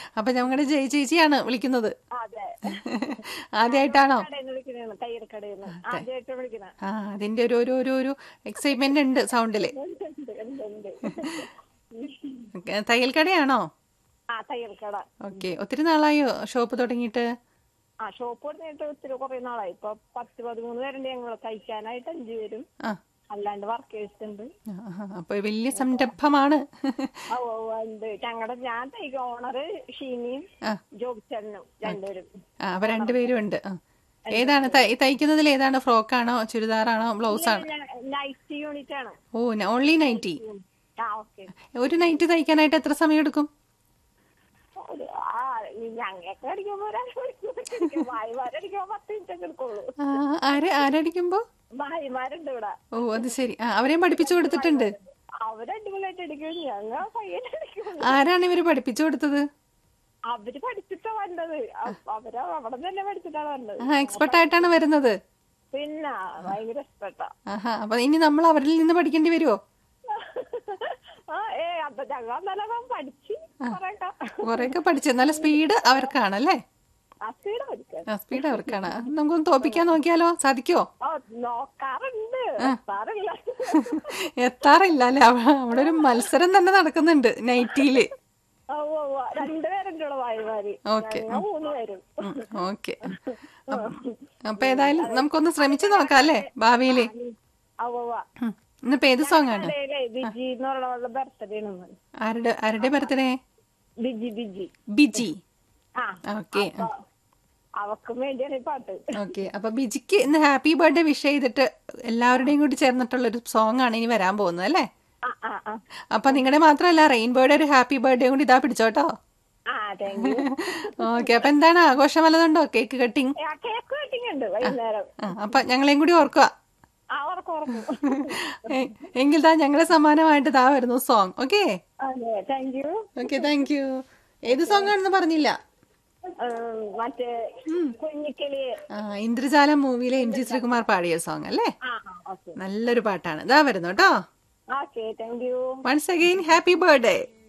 അപ്പൊ ഞങ്ങളുടെ ജയ ചേച്ചിയാണ് വിളിക്കുന്നത് അതെ ആദ്യമായിട്ടാണോ കടയിൽ നിന്ന് വിളിക്കണേണ് തയ്യൽക്കടയിൽ നിന്ന് ആദ്യമായിട്ട് വിളിക്കണ ആ അതിന്റെ ഒരു ഒരു ഒരു ഒരു എക്സൈറ്റ്മെന്റ് ഉണ്ട് സൗണ്ടില് ഉണ്ട്, ഉണ്ട്, ഉണ്ട്, ഉണ്ട്. ഓക്കേ, തയ്യൽ കടയാണോ ആ തയ്യൽക്കട ഓക്കെ ഒത്തിരി നാളായോ ഷോപ്പ് തുടങ്ങിയിട്ട് ആ ഷോപ്പ് തുടങ്ങിയിട്ട് ഒത്തിരി കുറെ നാളായി ഇപ്പൊ പത്ത് പതിമൂന്ന് പേരുണ്ട് ഞങ്ങൾ തയ്ക്കാനായിട്ട് അഞ്ചു പേരും ആ അല്ലാണ്ട് വർക്കേഴ്സ് ഉണ്ട് ആ, ആ, അപ്പൊ വലിയ സംരംഭമാണ് ഓ ഓ, ഉണ്ട് ഞങ്ങളുടെ ഞാൻ തയ്ക്കും ഓണറ് ഷീനിയും ആ ജോബിച്ചനും രണ്ടുപേരും ആ അപ്പൊ രണ്ടുപേരും ഉണ്ട് ആ. ഏതാണ് തയ്- തയ്ക്കുന്നതിൽ ഏതാണ് ഫ്രോക്കാണോ ചുരിദാറാണോ ബ്ലൗസ് ആണോ നൈറ്റ് യൂണിറ്റ് ആണ് ഓ ഓൺലി നൈറ്റി ആ ഓക്കെ ഒരു നൈറ്റ് തയ്ക്കാനായിട്ട് എത്ര സമയം എടുക്കും ആ ഞങ്ങൾക്ക് അടിക്കുമ്പോ ഒരാൾ മണിക്കൂർ ഭായിമാരടിക്കുമ്പോ പത്ത് മിനിറ്റ് ഒക്കെ എടുക്കുള്ളൂ ആ, ആര് ആരടിക്കുമ്പോ ഭായിമാരുണ്ട് ഇവിടെ ഓ അത് ശരി ആ അവരെയും പഠിപ്പിച്ചു കൊടുത്തിട്ടുണ്ട് അവര് അടിപൊളിയായിട്ട് അടിക്കും ഞങ്ങൾ പയ്യനെ അടിക്കും ആരാണ് ഇവര് പഠിപ്പിച്ചു കൊടുത്തത് അവര് പഠിച്ചിട്ടാ വന്നത് അ- അവര് അവിടെ തന്നെ പഠിച്ചിട്ടാണ് വന്നത് ആ എക്സ്പെർട്ട് ആയിട്ടാണ് വരുന്നത് പിന്നെ ഭയങ്കര ഇഷ്ടപ്പെട്ടാ ആഹാ അപ്പൊ ഇനി നമ്മൾ അവരിൽ നിന്ന് പഠിക്കേണ്ടി വരുമോ ആ ഏ അപ്പൊ ഞങ്ങൾ നല്ലോണം പഠിച്ച് പറയട്ടാ കുറെയൊക്കെ പഠിച്ചു എന്നാലും സ്പീഡ് അവർക്കാണല്ലേ അസീടെ പഠിക്കാൻ ആ സ്പീഡ് അവർക്കാണ് നമുക്കൊന്ന് തോപ്പിക്കാൻ നോക്കിയാലോ സാധിക്കുമോ ഓ നോക്കാറുണ്ട് എത്താറില്ല എത്താറില്ല അല്ലേ അവ- അവിടെ ഒരു മത്സരം തന്നെ നടക്കുന്നുണ്ട് നൈറ്റിയില് ഓ ഓ ഓ, രണ്ടുപേരുണ്ട് ഇവിടെ ഭായിമാര് ഓക്കെ ഞങ്ങൾ മൂന്ന് പേരും ഓക്കെ അപ്പൊ ഏതായാലും നമുക്കൊന്ന് ശ്രമിച്ചു നോക്കാം അല്ലേ ഭാവിയില് ഓ ഓ ഓ. ഉം. ഇന്നിപ്പോ ഏത് സോങ് ആണ് ഇടയിലേ ബിജി എന്ന് പറഞ്ഞ ബർത്ത്ഡേ ആണ് ആരുടെ ആരുടെ ബർത്ത്ഡേ ബിജി ബിജി ബിജി ആ ഓക്കെ അപ്പൊ അവക്കും വേണ്ടിയാണ് ഈ പാട്ട് ഓക്കെ അപ്പൊ ബിജിക്ക് ഇന്ന് ഹാപ്പി ബർത്ത്ഡേ വിഷ് ചെയ്തിട്ട് എല്ലാവരുടെയും കൂടി ചേർന്നിട്ടുള്ള ഒരു സോങ് ആണ് ഇനി വരാൻ പോകുന്നത് അല്ലേ ആ ആ ആ അപ്പൊ നിങ്ങളുടെ മാത്രമല്ല റെയിൻബോയുടെ ഒരു ഹാപ്പി ബർത്ത്ഡേ കൂടി ഇതാ പിടിച്ചോട്ടോ ആ താങ്ക് യു ഓക്കെ അപ്പൊ എന്താണ് ആഘോഷം വല്ലതുണ്ടോ കേക്ക് കട്ടിങ് ആ കേക്ക് കട്ടിങ് ഉണ്ട് വൈകുന്നേരം അപ്പൊ ഞങ്ങളെയും കൂടി ഓർക്കുക ആ ഉറക്കും ഉറക്കും എ- എങ്കിൽ താ ഞങ്ങളെ സമ്മാനമായിട്ട് താ വരുന്നു സോങ് ഓക്കെ അതെ thank you okay thank you ഏത് സോങ് ആണെന്ന് പറഞ്ഞില്ല മറ്റേ കുഞ്ഞിക്കിളി ആ ഇന്ദ്രജാലം മൂവിയിലെ എം ജി ശ്രീകുമാർ പാടിയ സോങ് അല്ലേ ആ ഓക്കെ നല്ലൊരു പാട്ടാണ് ഇതാ വരുന്നു കേട്ടോ okay thank you once again happy birthday